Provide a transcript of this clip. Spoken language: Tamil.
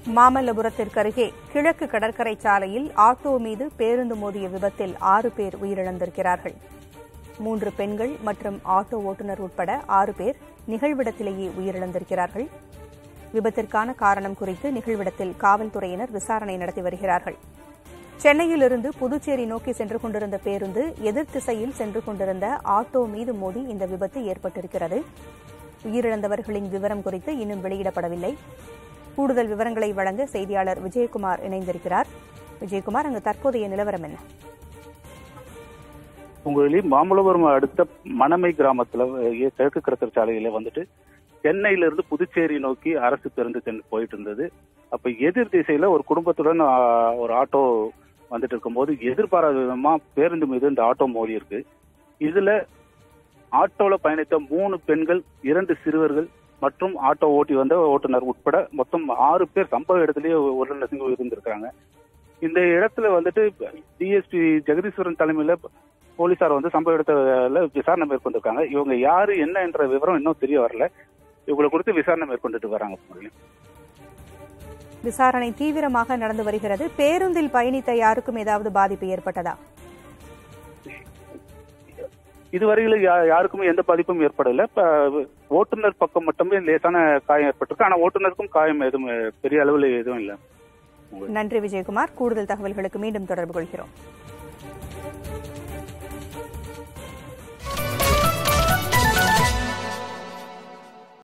மாமல்லபுரத்திற்கு அருகே கிழக்கு கடற்கரை சாலையில் ஆட்டோ மீது பேருந்து மோதிய விபத்தில் ஆறு பேர் உயிரிழந்திருக்கிறார்கள் மூன்று பெண்கள் மற்றும் ஆட்டோ ஓட்டுநர் உட்பட ஆறு பேர் நிகழ்விடத்திலேயே உயிரிழந்திருக்கிறார்கள் விபத்திற்கான காரணம் குறித்து நிகழ்விடத்தில் காவல்துறையினர் விசாரணை நடத்தி வருகிறார்கள் சென்னையிலிருந்து புதுச்சேரி நோக்கி சென்று கொண்டிருந்த பேருந்து எதிர் திசையில் சென்று கொண்டிருந்த ஆட்டோ மீது மோதி இந்த விபத்து ஏற்பட்டிருக்கிறது உயிரிழந்தவர்களின் விவரம் குறித்து இன்னும் வெளியிடப்படவில்லை கூடுதல் விவரங்களை வழங்க செய்தியாளர் விஜயகுமார் இணைந்திருக்கிறார் விஜயகுமார் அங்கு தற்போதைய நிலவரம் என்ன உங்களில் மாமல்லபுரம் அடுத்த மணமை கிராமத்துல அஹ், கிழக்கு கடற்கரை சாலையில வந்துட்டு சென்னையில இருந்து புதுச்சேரி நோக்கி அரசு பேருந்து சென்று போயிட்டு இருந்தது அப்ப எதிர் திசையில ஒரு குடும்பத்துடன் ஆ, ஒரு ஆட்டோ வந்துட்டு இருக்கும்போது எதிர்பாராத விதமா பேருந்து மீது இந்த ஆட்டோ மோதி இருக்கு இதுல ஆட்டோல பயணித்த மூணு பெண்கள் இரண்டு சிறுவர்கள் மற்றும் ஆட்டோ ஓட்டி வந்த ஓட்டுநர் உட்பட மொத்தம் ஆறு பேர் சம்பவ இடத்திலேயே உடல் இருந்திருக்காங்க இந்த இடத்துல வந்துட்டு டிஎஸ்பி ஜெகதீஸ்வரன் தலைமையில போலீசார் வந்து சம்பவ இடத்துல விசாரணை மேற்கொண்டிருக்காங்க இவங்க யாரு என்ன என்ற விவரம் இன்னும் தெரிய வரல இவங்களை குறித்து விசாரணை மேற்கொண்டுட்டு வராங்க முரளி. விசாரணை தீவிரமாக நடந்து வருகிறது பேருந்தில் பயணித்த யாருக்கும் ஏதாவது பாதிப்பு ஏற்பட்டதா இதுவரையில யா- யாருக்குமே எந்த பாதிப்பும் ஏற்படல இப்ப ஓட்டுநர் பக்கம் மட்டுமே லேசான காயம் ஏற்பட்டிருக்கு ஆனா ஓட்டுநருக்கும் காயம் எதுவும் பெரிய அளவில் எதுவும் இல்லை நன்றி விஜயகுமார் கூடுதல் தகவல்களுக்கு மீண்டும் தொடர்பு கொள்கிறோம்